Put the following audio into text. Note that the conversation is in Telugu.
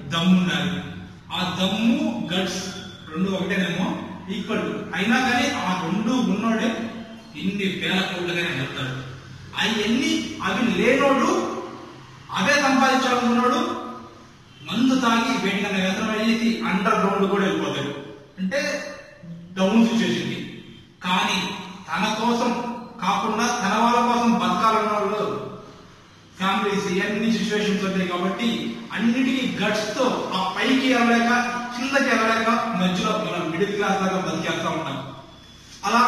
దమ్ము ఉండాలి ఆ దమ్ము గట్స్ రెండు ఒకటేనేమో ఈక్వల్ అయినా కానీ ఆ రెండు ఉన్నోడే ఇన్ని వేల కోట్లుగానే వెళ్తాడు అవన్నీ అవి లేనోడు అవే సంపాదించాలనుకున్నాడు మందు తాగి వేడికన్నా వ్యసనం అయ్యేది అండర్ గ్రౌండ్ కూడా వెళ్ళిపోతాడు అంటే డౌన్ సిచ్యువేషన్ కానీ తన కోసం కాకుండా తన వాళ్ళ కోసం బతకాలన్న వాళ్ళు ఫ్యామిలీస్ ఇవన్నీ సిచ్యువేషన్స్ ఉంటాయి కాబట్టి అన్నిటికీ గట్స్ తో ఆ పైకి వెళ్ళలేక కిందకి వెళ్ళలేక మధ్యలో మనం మిడిల్ క్లాస్ లాగా బతికేస్తా ఉంటాం అలా